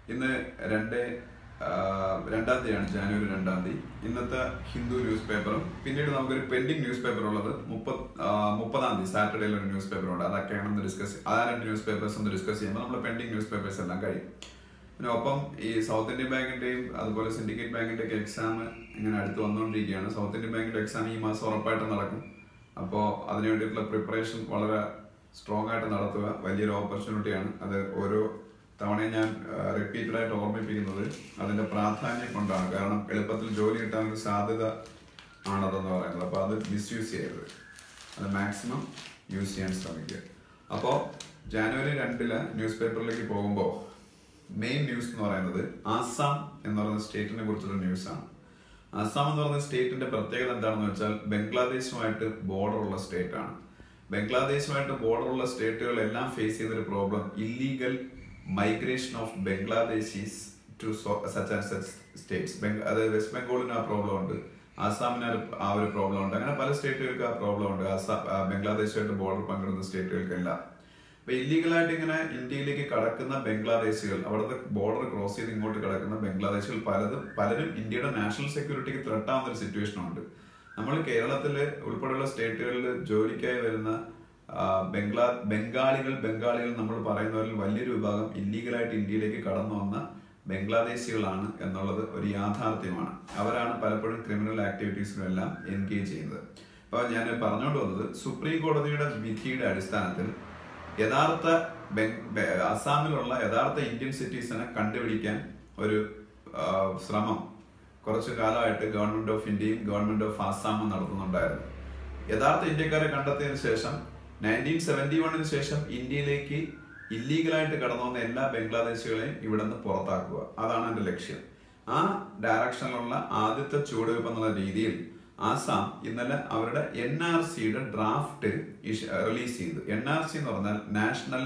ഇന്ന് രണ്ട് ആ, രണ്ടാം തീയതിയാണ് ജാനുവരി രണ്ടാം തീയതി ഇന്നത്തെ ഹിന്ദു ന്യൂസ് പേപ്പറും പിന്നീട് നമുക്കൊരു പെൻഡിങ് ന്യൂസ് പേപ്പർ ഉള്ളത് മുപ്പത് ആ, മുപ്പതാം തീയതി സാറ്റർഡേയിൽ ഒരു ന്യൂസ് പേപ്പർ ഉണ്ട് അതൊക്കെയാണ് ഒന്ന് ഡിസ്കസ് ആ രണ്ട് ന്യൂസ് പേപ്പേഴ്സ് ഒന്ന് ഡിസ്കസ് ചെയ്യുമ്പോൾ നമ്മുടെ പെൻഡിങ് ന്യൂസ് പേപ്പേഴ്സ് എല്ലാം കഴിയും പിന്നെ ഒപ്പം ഈ സൗത്ത് ഇന്ത്യൻ ബാങ്കിന്റെയും അതുപോലെ സിൻഡിക്കേറ്റ് ബാങ്കിന്റെ ഒക്കെ എക്സാം ഇങ്ങനെ അടുത്ത് വന്നുകൊണ്ടിരിക്കുകയാണ് സൗത്ത് ഇന്ത്യൻ ബാങ്കിന്റെ എക്സാം ഈ മാസം ഉറപ്പായിട്ട് നടക്കും അപ്പോൾ അതിനു വേണ്ടിയിട്ടുള്ള പ്രിപ്പറേഷൻ വളരെ സ്ട്രോങ് ആയിട്ട് നടത്തുക വലിയൊരു ഓപ്പർച്യൂണിറ്റിയാണ് അത് ഓരോ തവണയും ഞാൻ റിപ്പീറ്റഡ് ആയിട്ട് ഓർമ്മിപ്പിക്കുന്നത് അതിന്റെ പ്രാധാന്യം കൊണ്ടാണ് കാരണം എളുപ്പത്തിൽ ജോലി കിട്ടാൻ ഒരു സാധ്യത ആണതെന്ന് പറയുന്നത് അപ്പോൾ അത് മിസ്യൂസ് ചെയ്യരുത് അത് മാക്സിമം യൂസ് ചെയ്യാൻ ശ്രമിക്കുക അപ്പോൾ ജാനുവരി രണ്ടില് ന്യൂസ് പേപ്പറിലേക്ക് പോകുമ്പോൾ മെയിൻ ന്യൂസ് എന്ന് പറയുന്നത് ആസാം എന്ന് പറയുന്ന സ്റ്റേറ്റിനെ കുറിച്ചുള്ള ന്യൂസാണ് ആസാം എന്ന് പറയുന്ന സ്റ്റേറ്റിന്റെ പ്രത്യേകത എന്താണെന്ന് വെച്ചാൽ ബംഗ്ലാദേശുമായിട്ട് ബോർഡർ ഉള്ള സ്റ്റേറ്റ് ആണ് ബംഗ്ലാദേശുമായിട്ട് ബോർഡർ ഉള്ള സ്റ്റേറ്റുകൾ എല്ലാം ഫേസ് ചെയ്യുന്ന ഒരു problem illegal migration of Bangladeshis to such and such states അതായത് വെസ്റ്റ് ബംഗാളിന് ആ പ്രോബ്ലം ഉണ്ട് ആസാമിന് ആ ഒരു- ആ ഒരു പ്രോബ്ലം ഉണ്ട് അങ്ങനെ പല സ്റ്റേറ്റുകൾക്ക് ആ പ്രോബ്ലം ഉണ്ട് ആസാം ആ, ബംഗ്ലാദേശുമായിട്ട് ബോർഡർ പങ്കിടുന്ന സ്റ്റേറ്റുകൾക്കെല്ലാം അപ്പൊ ഇല്ലീഗലായിട്ട് ഇങ്ങനെ ഇന്ത്യയിലേക്ക് കടക്കുന്ന ബംഗ്ലാദേശികൾ അവിടുത്തെ ബോർഡർ ക്രോസ് ചെയ്ത് ഇങ്ങോട്ട് കടക്കുന്ന ബംഗ്ലാദേശികൾ പലതും പലരും ഇന്ത്യയുടെ നാഷണൽ സെക്യൂരിറ്റിക്ക് ത്രെട്ട് ആവുന്ന ഒരു സിറ്റുവേഷൻ ഉണ്ട് നമ്മൾ കേരളത്തില് ഉൾപ്പെടെയുള്ള സ്റ്റേറ്റുകളിൽ ജോലിക്കായി വരുന്ന ആ, ബംഗ്ലാ ബംഗാളികൾ ബംഗാളികൾ നമ്മൾ പറയുന്നവരിൽ വലിയൊരു വിഭാഗം ഇല്ലീഗലായിട്ട് ഇന്ത്യയിലേക്ക് കടന്നു വന്ന ബംഗ്ലാദേശികളാണ് എന്നുള്ളത് ഒരു യാഥാർത്ഥ്യമാണ് അവരാണ് പലപ്പോഴും ക്രിമിനൽ ആക്ടിവിറ്റീസിലും എല്ലാം എൻഗേജ് ചെയ്യുന്നത് അപ്പോൾ ഞാൻ പറഞ്ഞുകൊണ്ട് വന്നത് സുപ്രീം കോടതിയുടെ വിധിയുടെ അടിസ്ഥാനത്തിൽ യഥാർത്ഥ ബംഗ്- ബെ- അസാമിലുള്ള യഥാർത്ഥ ഇന്ത്യൻ സിറ്റീസിനെ കണ്ടുപിടിക്കാൻ ഒരു ആ, ശ്രമം കുറച്ചു കാലമായിട്ട് ഗവൺമെന്റ് ഓഫ് ഇന്ത്യയും ഗവൺമെന്റ് ഓഫ് ആസാമും നടത്തുന്നുണ്ടായിരുന്നു യഥാർത്ഥ ഇന്ത്യക്കാരെ കണ്ടെത്തിയതിനു ശേഷം നയൻറ്റീൻ സെവന്റി വണ്ണിന് ശേഷം ഇന്ത്യയിലേക്ക് ഇല്ലീഗലായിട്ട് കടന്നു വന്ന എല്ലാ ബംഗ്ലാദേശികളെയും ഇവിടെ നിന്ന് പുറത്താക്കുക അതാണ് എന്റെ ലക്ഷ്യം ആ ഡയറക്ഷനിലുള്ള ആദ്യത്തെ ചുവടുവയ്പ് എന്നുള്ള രീതിയിൽ ആസാം ഇന്നലെ അവരുടെ എൻ ആർ സിയുടെ ഡ്രാഫ്റ്റ് റിലീസ് ചെയ്തു എൻ ആർ സി എന്ന് പറഞ്ഞാൽ national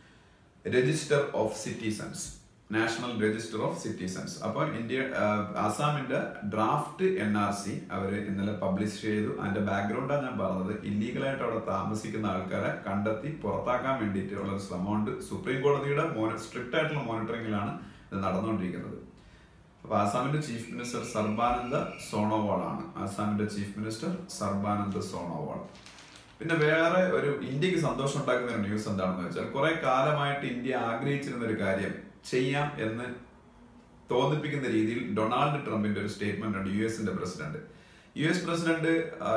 register of citizens national register of citizens അപ്പോൾ ഇന്ത്യ ആ, ആസാമിന്റെ ഡ്രാഫ്റ്റ് എൻ ആർ സി അവർ ഇന്നലെ പബ്ലിഷ് ചെയ്തു അതിന്റെ ബാക്ക്ഗ്രൗണ്ടാണ് ഞാൻ പറഞ്ഞത് ഇല്ലീഗലായിട്ട് അവിടെ താമസിക്കുന്ന ആൾക്കാരെ കണ്ടെത്തി പുറത്താക്കാൻ വേണ്ടിയിട്ടുള്ള ഒരു ശ്രമമുണ്ട് സുപ്രീം കോടതിയുടെ സ്ട്രിക്റ്റ് ആയിട്ടുള്ള മോണിറ്ററിംഗിലാണ് ഇത് നടന്നുകൊണ്ടിരിക്കുന്നത് അപ്പൊ ആസാമിന്റെ ചീഫ് മിനിസ്റ്റർ സർബാനന്ദ സോണോവാൾ ആണ് ആസാമിന്റെ ചീഫ് മിനിസ്റ്റർ സർബാനന്ദ സോണോവാൾ പിന്നെ വേറെ ഒരു ഇന്ത്യക്ക് സന്തോഷം ഉണ്ടാക്കുന്ന ഒരു ന്യൂസ് എന്താണെന്ന് വെച്ചാൽ കുറെ കാലമായിട്ട് ഇന്ത്യ ആഗ്രഹിച്ചിരുന്ന ഒരു കാര്യം ചെയ്യാം എന്ന് തോന്നിപ്പിക്കുന്ന രീതിയിൽ ഡൊണാൾഡ് ട്രംപിന്റെ ഒരു സ്റ്റേറ്റ്മെന്റ് ഉണ്ട് യു എസിന്റെ പ്രസിഡന്റ് യു എസ് പ്രസിഡന്റ് ആ,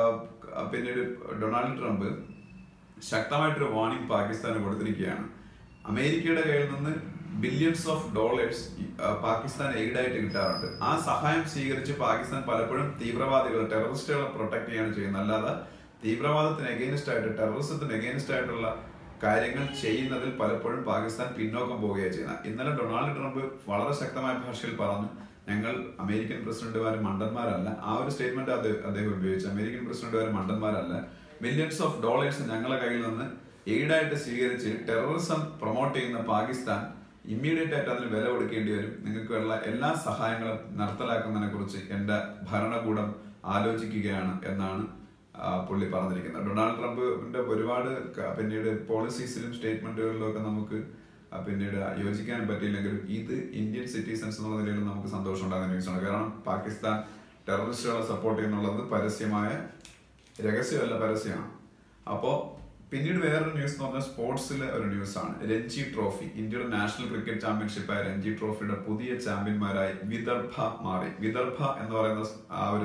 ആ, പിന്നീട് ഡൊണാൾഡ് ട്രംപ് ശക്തമായിട്ടൊരു വാർണിംഗ് പാകിസ്ഥാന് കൊടുത്തിരിക്കുകയാണ് അമേരിക്കയുടെ കയ്യിൽ നിന്ന് ബില്യൺസ് ഓഫ് ഡോളേഴ്സ് പാകിസ്ഥാൻ എയ്ഡായിട്ട് കിട്ടാറുണ്ട് ആ സഹായം സ്വീകരിച്ച് പാകിസ്ഥാൻ പലപ്പോഴും തീവ്രവാദികൾ ടെററിസ്റ്റുകളെ പ്രൊട്ടക്ട് ചെയ്യാണ് ചെയ്യുന്നത് അല്ലാതെ തീവ്രവാദത്തിന് എഗെയിൻസ്റ്റ് ആയിട്ട് ടെററിസത്തിന് എഗെയിൻസ്റ്റ് ആയിട്ടുള്ള കാര്യങ്ങൾ ചെയ്യുന്നതിൽ പലപ്പോഴും പാകിസ്ഥാൻ പിന്നോക്കം പോവുകയാണ് ചെയ്യുന്നത് ഇന്നലെ ഡൊണാൾഡ് ട്രംപ് വളരെ ശക്തമായ ഭാഷയിൽ പറഞ്ഞു ഞങ്ങൾ അമേരിക്കൻ പ്രസിഡന്റുമാർ മണ്ടന്മാരല്ല ആ ഒരു സ്റ്റേറ്റ്മെന്റ് അദ്ദേഹം ഉപയോഗിച്ചു അമേരിക്കൻ പ്രസിഡന്റുമാർ മണ്ടന്മാരല്ല മില്യൺസ് ഓഫ് ഡോളേഴ്സ് ഞങ്ങളെ കയ്യിൽ നിന്ന് എയ്ഡായിട്ട് സ്വീകരിച്ച് ടെററിസം പ്രൊമോട്ട് ചെയ്യുന്ന പാകിസ്ഥാൻ ഇമ്മീഡിയറ്റ് ആയിട്ട് അതിന് വില കൊടുക്കേണ്ടി വരും നിങ്ങൾക്കുള്ള എല്ലാ സഹായങ്ങളും നടത്തലാക്കുന്നതിനെ കുറിച്ച് എന്റെ ഭരണകൂടം ആലോചിക്കുകയാണ് എന്നാണ് ആ, പുള്ളി പറഞ്ഞിരിക്കുന്നത് ഡൊണാൾഡ് ട്രംപിന്റെ ഒരുപാട് ക- പിന്നീട് പോളിസീസിലും സ്റ്റേറ്റ്മെന്റുകളിലും ഒക്കെ നമുക്ക് ആ, പിന്നീട് യോജിക്കാൻ പറ്റിയില്ലെങ്കിലും ഇത് ഇന്ത്യൻ സിറ്റിസൺസ് എന്നുള്ള നിലയിൽ നമുക്ക് സന്തോഷം ഉണ്ടാകുന്ന ന്യൂസാണ് കാരണം പാകിസ്ഥാൻ ടെററിസ്റ്റുകളെ സപ്പോർട്ട് ചെയ്യുന്നുള്ളത് പരസ്യമായ രഹസ്യമല്ല പരസ്യമാണ് അപ്പോ പിന്നീട് വേറൊരു ന്യൂസ് എന്ന് പറഞ്ഞാൽ സ്പോർട്സിലെ ഒരു ന്യൂസാണ് രഞ്ജി ട്രോഫി ഇന്ത്യയുടെ നാഷണൽ ക്രിക്കറ്റ് ചാമ്പ്യൻഷിപ്പായ രഞ്ജി ട്രോഫിയുടെ പുതിയ ചാമ്പ്യന്മാരായി വിദർഭ മാറി വിദർഭ എന്ന് പറയുന്ന ആ ഒരു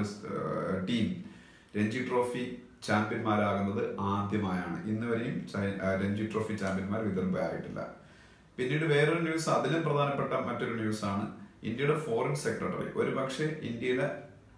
ടീം രഞ്ജി ട്രോഫി ചാമ്പ്യന്മാരാകുന്നത് ആദ്യമായാണ് ഇന്ന് വരെയും ചൈ- ആ, രഞ്ജി ട്രോഫി ചാമ്പ്യന്മാർ വിദർഭ ആയിട്ടില്ല പിന്നീട് വേറൊരു ന്യൂസ് അതിലും പ്രധാനപ്പെട്ട മറ്റൊരു ന്യൂസാണ് ഇന്ത്യയുടെ ഫോറിൻ സെക്രട്ടറി ഒരു പക്ഷേ ഇന്ത്യയുടെ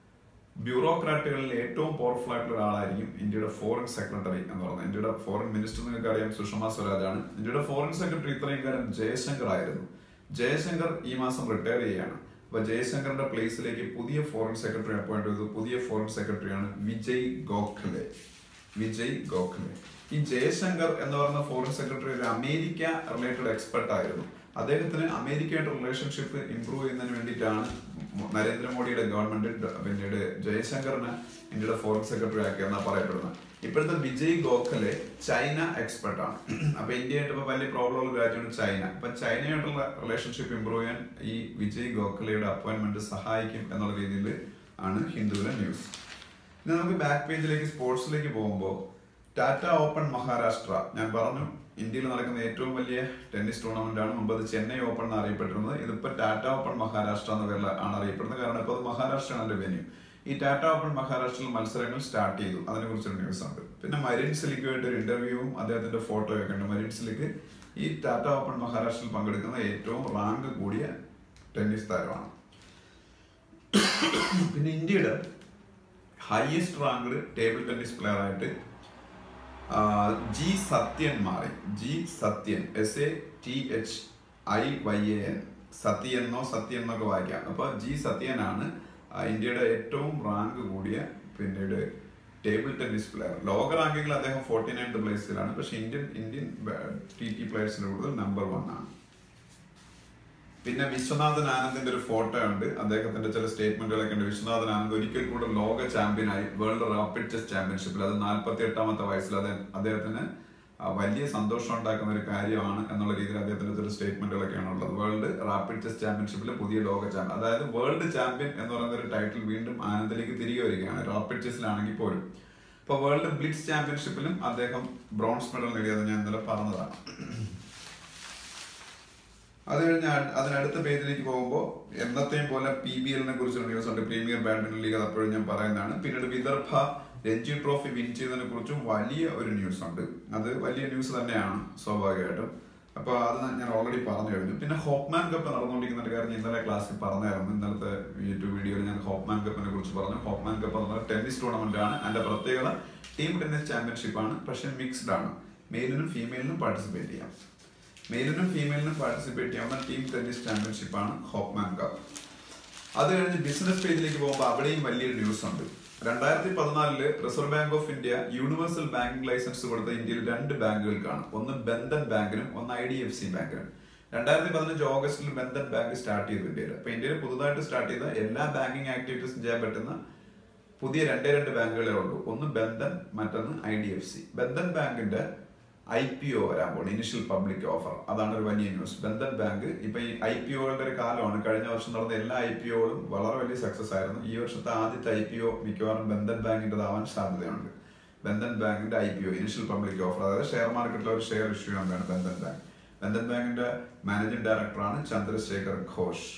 ബ്യൂറോക്രാറ്റുകളിൽ ഏറ്റവും പവർഫുൾ ആയിട്ടുള്ള ഒരാളായിരിക്കും ഇന്ത്യയുടെ ഫോറിൻ സെക്രട്ടറി എന്ന് പറയുന്നത് ഇന്ത്യയുടെ ഫോറിൻ മിനിസ്റ്റർ നിങ്ങൾക്ക് അറിയാം സുഷമ സ്വരാജാണ് ഇന്ത്യയുടെ ഫോറിൻ സെക്രട്ടറി ഇത്രയും കാലം ജയശങ്കർ ആയിരുന്നു ജയശങ്കർ ഈ മാസം റിട്ടയർ ചെയ്യുകയാണ് അപ്പൊ ജയശങ്കറിന്റെ പ്ലേസിലേക്ക് പുതിയ ഫോറിൻ സെക്രട്ടറി അപ്പോയിന്റ് ചെയ്തു പുതിയ ഫോറിൻ സെക്രട്ടറിയാണ് വിജയ് ഗോഖലെ വിജയ് ഗോഖലെ ഈ ജയശങ്കർ എന്ന് പറയുന്ന ഫോറിൻ സെക്രട്ടറി ഒരു അമേരിക്ക റിലേറ്റഡ് എക്സ്പെർട്ട് ആയിരുന്നു അദ്ദേഹത്തിന് അമേരിക്കയായിട്ട് റിലേഷൻഷിപ്പ് ഇംപ്രൂവ് ചെയ്യുന്നതിന് വേണ്ടിയിട്ടാണ് നരേന്ദ്രമോദിയുടെ ഗവൺമെന്റ് പിന്നീട് ജയശങ്കറിനെ ഇന്ത്യയുടെ ഫോറിൻ സെക്രട്ടറി ആക്കിയെന്നാണ് പറയപ്പെടുന്നത് ഇപ്പോഴത്തെ വിജയ് ഗോഖലെ ചൈന എക്സ്പെർട്ട് ആണ് അപ്പൊ ഇന്ത്യയായിട്ട് ഇപ്പൊ വലിയ പ്രോബ്ലം ഉള്ള രാജ്യമാണ് ചൈന അപ്പൊ ചൈനയായിട്ടുള്ള റിലേഷൻഷിപ്പ് ഇമ്പ്രൂവ് ചെയ്യാൻ ഈ വിജയ് ഗോഖലെയുടെ അപ്പോയിന്റ്മെന്റ് സഹായിക്കും എന്നുള്ള രീതിയിൽ ആണ് ഹിന്ദുവിലെ ന്യൂസ് ഇനി നമുക്ക് ബാക്ക് പേജിലേക്ക് സ്പോർട്സിലേക്ക് പോകുമ്പോൾ ടാറ്റ ഓപ്പൺ മഹാരാഷ്ട്ര ഞാൻ പറഞ്ഞു ഇന്ത്യയിൽ നടക്കുന്ന ഏറ്റവും വലിയ ടെന്നീസ് ടൂർണമെന്റ് ആണ് മുമ്പ് അത് ചെന്നൈ ഓപ്പൺ എന്ന് അറിയപ്പെട്ടിരുന്നത് ഇതിപ്പോ ടാറ്റ ഓപ്പൺ മഹാരാഷ്ട്ര എന്ന പേരിൽ ആണ് അറിയപ്പെടുന്നത് കാരണം ഇപ്പോൾ അത് മഹാരാഷ്ട്രയാണ് അതിന്റെ വെന്യൂ ഈ ടാറ്റ ഓപ്പൺ മഹാരാഷ്ട്രയിൽ മത്സരങ്ങൾ സ്റ്റാർട്ട് ചെയ്തു അതിനെ കുറിച്ചൊരു ന്യൂസ് ഉണ്ട് പിന്നെ മരിൻ സിലിക്കുമായിട്ട് ഒരു ഇന്റർവ്യൂവും അദ്ദേഹത്തിന്റെ ഫോട്ടോയും ഒക്കെ ഉണ്ട് മരിൻ സിലിക്ക് ഈ ടാറ്റ ഓപ്പൺ മഹാരാഷ്ട്രയിൽ പങ്കെടുക്കുന്ന ഏറ്റവും റാങ്ക് കൂടിയ ടെന്നീസ് താരമാണ് പിന്നെ ഇന്ത്യയുടെ highest ranked table tennis player ആയിട്ട് ആ, ജി സത്യൻ മാറി G Sathiyan S A T H I Y A N Sathiyan എന്നോ സത്യൻ എന്നൊക്കെ വായിക്കാം അപ്പൊ ജി സത്യനാണ് ആ, ഇന്ത്യയുടെ ഏറ്റവും റാങ്ക് കൂടിയ പിന്നീട് ടേബിൾ ടെന്നീസ് പ്ലെയർ ലോക റാങ്കിങ്ങിൽ അദ്ദേഹം ഫോർട്ടി നയൻത് പ്ലേസിലാണ് പക്ഷെ ഇന്ത്യൻ ഇന്ത്യൻ ടി ടി പ്ലേയേഴ്സിന്റെ കൂടുതൽ നമ്പർ വൺ ആണ് പിന്നെ വിശ്വനാഥൻ ആനന്ദിന്റെ ഒരു ഫോട്ടോ ഉണ്ട് അദ്ദേഹത്തിന്റെ ചില സ്റ്റേറ്റ്മെന്റുകളൊക്കെ ഉണ്ട് വിശ്വനാഥൻ ആനന്ദ് ഒരിക്കൽ കൂടെ ലോക ചാമ്പ്യനായി വേൾഡ് റാപ്പിഡ് ചെസ് ചാമ്പ്യൻഷിപ്പിൽ അത് നാൽപ്പത്തി എട്ടാമത്തെ വയസ്സിൽ അത് അദ്ദേഹത്തിന് ആ, വലിയ സന്തോഷം ഉണ്ടാക്കുന്ന ഒരു കാര്യമാണ് എന്നുള്ള രീതിയിൽ അദ്ദേഹത്തിന്റെ ചില സ്റ്റേറ്റ്മെന്റുകളൊക്കെയാണ് ഉള്ളത് വേൾഡ് റാപ്പിഡ് ചെസ് ചാമ്പ്യൻഷിപ്പിലെ പുതിയ ലോക ചാമ്പ്യൻ അതായത് വേൾഡ് ചാമ്പ്യൻ എന്ന് പറയുന്ന ഒരു ടൈറ്റിൽ വീണ്ടും ആനന്ദിലേക്ക് തിരികെ വരികയാണ് റാപ്പിഡ് ചെസ്സിലാണെങ്കിൽ പോലും ഇപ്പൊ വേൾഡ് ബ്ലിറ്റ്സ് ചാമ്പ്യൻഷിപ്പിലും അദ്ദേഹം ബ്രോൺസ് മെഡൽ നേടിയത് ഞാൻ ഇന്നലെ പറഞ്ഞതാണ് അത് കഴിഞ്ഞ് അ- അതിനടുത്ത പേജിലേക്ക് പോകുമ്പോൾ എന്നത്തെയും പോലെ പി ബി എല്ലിനെ കുറിച്ചുള്ള ന്യൂസ് ഉണ്ട് പ്രീമിയർ ബാഡ്മിന്റൺ ലീഗ് അത് അപ്പോഴും ഞാൻ പറയുന്നതാണ് പിന്നീട് വിദർഭ രഞ്ജി ട്രോഫി വിൻ ചെയ്തതിനെ കുറിച്ചും വലിയ ഒരു ന്യൂസ് ഉണ്ട് അത് വലിയ ന്യൂസ് തന്നെയാണ് സ്വാഭാവികമായിട്ടും അപ്പൊ അത് ഞാൻ ഓൾറെഡി പറഞ്ഞു കഴിഞ്ഞു പിന്നെ ഹോപ്മാൻ കപ്പ് നടന്നുകൊണ്ടിരിക്കുന്ന ഒരു കാര്യം ഞാൻ ഇന്നലെ ക്ലാസ്സിൽ പറഞ്ഞായിരുന്നു ഇന്നലത്തെ യൂട്യൂബ് വീഡിയോയിൽ ഞാൻ ഹോപ്മാൻ കപ്പിനെ കുറിച്ച് പറഞ്ഞു ഹോപ്മാൻ കപ്പ് എന്ന് പറഞ്ഞാൽ ടെന്നീസ് ടൂർണമെന്റ് ആണ് അതിന്റെ പ്രത്യേകത ടീം ടെന്നീസ് ചാമ്പ്യൻഷിപ്പ് ആണ് പക്ഷെ മിക്സ്ഡ് ആണ് മെയിലിനും ഫീമെയിലിനും പാർട്ടിസിപ്പേറ്റ് ചെയ്യാം മെയിലിനും ഫീമെയിലിനും പാർട്ടിസിപ്പേറ്റ് ചെയ്യാവുന്ന ടീം ടെന്നീസ് ചാമ്പ്യൻഷിപ്പ് ആണ് ഹോപ്മാൻ കപ്പ് അത് കഴിഞ്ഞ് ബിസിനസ് പേജിലേക്ക് പോകുമ്പോൾ അവിടെയും വലിയൊരു ന്യൂസ് ഉണ്ട് രണ്ടായിരത്തി പതിനാലില് reserve bank of India universal banking licence കൊടുത്ത ഇന്ത്യയിൽ രണ്ട് ബാങ്കുകൾക്കാണ് ഒന്ന് ബന്ധൻ ബാങ്കിനും ഒന്ന് ഐ ഡി എഫ് സി ബാങ്കിനും രണ്ടായിരത്തി പതിനഞ്ച് ഓഗസ്റ്റിൽ ബന്ധൻ ബാങ്ക് സ്റ്റാർട്ട് ചെയ്തു ഇന്ത്യയിൽ അപ്പൊ ഇന്ത്യയിൽ പുതുതായിട്ട് സ്റ്റാർട്ട് ചെയ്ത എല്ലാ ബാങ്കിങ് ആക്ടിവിറ്റീസും ചെയ്യാൻ പറ്റുന്ന പുതിയ രണ്ടേ രണ്ട് ബാങ്കുകളേ ഉള്ളൂ ഒന്ന് ബന്ധൻ മറ്റൊന്ന് I D F C Bandhan ബാങ്കിന്റെ ഐ പി ഒ വരാൻ പോകുന്നു ഇനിഷ്യൽ പബ്ലിക് ഓഫർ അതാണ് ഒരു വലിയ ന്യൂസ് ബന്ധൻ ബാങ്ക് ഇപ്പൊ ഈ ഐ പി ഒകളുടെ ഒരു കാലമാണ് കഴിഞ്ഞ വർഷം നടന്ന എല്ലാ ഐ പി ഒകളും വളരെ വലിയ സക്സസ് ആയിരുന്നു ഈ വർഷത്തെ ആദ്യത്തെ ഐ പി ഒ മിക്കവാറും ബന്ധൻ ബാങ്കിൻ്റെതാവാൻ സാധ്യതയുണ്ട് ബന്ധൻ ബാങ്കിന്റെ I P O initial public offer അതായത് ഷെയർ മാർക്കറ്റിലെ ഒരു ഷെയർ ഇഷ്യൂ ആണ് ബന്ധൻ ബാങ്ക് ബന്ധൻ ബാങ്കിന്റെ മാനേജിംഗ് ഡയറക്ടറാണ് ചന്ദ്രശേഖർ ഘോഷ്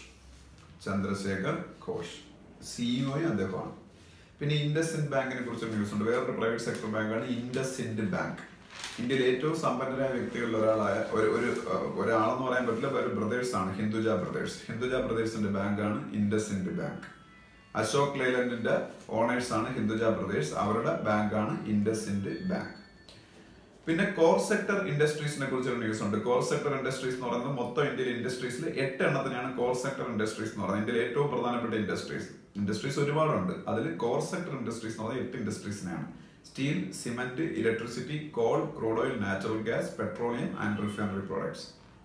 ചന്ദ്രശേഖർ ഘോഷ് സിഇഒയും അദ്ദേഹമാണ് പിന്നെ ഇൻഡസിൻഡ് ബാങ്കിനെ കുറിച്ച് ന്യൂസ് ഉണ്ട് വേറൊരു പ്രൈവറ്റ് സെക്ടർ ബാങ്കാണ് ഇൻഡസിൻഡ് ബാങ്ക് ഇന്ത്യയിലെ ഏറ്റവും സമ്പന്നരായ വ്യക്തികളിൽ ഒരാളായ ഒരു ഒരു അഹ്, ഒരാളെന്ന് പറയാൻ പറ്റില്ല ഒരു ബ്രദേഴ്സ് ആണ് ഹിന്ദുജ ബ്രദേഴ്സ് ഹിന്ദുജ ബ്രദേഴ്സിന്റെ ബാങ്കാണ് ഇൻഡസിൻഡ് ബാങ്ക് അശോക് ലൈലൻഡിന്റെ ഓണേഴ്സ് ആണ് ഹിന്ദുജ ബ്രദേഴ്സ് അവരുടെ ബാങ്കാണ് ഇൻഡസിൻഡ് ബാങ്ക് പിന്നെ കോർ സെക്ടർ ഇൻഡസ്ട്രീസിനെ കുറിച്ച് ഒരു ന്യൂസ് ഉണ്ട് കോർ സെക്ടർ ഇൻഡസ്ട്രീസ് എന്ന് പറയുന്നത് മൊത്തം ഇന്ത്യയിലെ ഇൻഡസ്ട്രീസിൽ എട്ട് എണ്ണത്തിനാണ് കോർ സെക്ടർ ഇൻഡസ്ട്രീസ് എന്ന് പറയുന്നത് ഇന്ത്യയിലെ ഏറ്റവും പ്രധാനപ്പെട്ട ഇൻഡസ്ട്രീസ് ഇൻഡസ്ട്രീസ് ഒരുപാടുണ്ട് അതിൽ കോർ സെക്ടർ ഇൻഡസ്ട്രീസ് എന്ന് പറയുന്നത് എട്ട് ഇൻഡസ്ട്രീസിനെയാണ് steel cement electricity coal crude oil natural gas petroleum and refinery products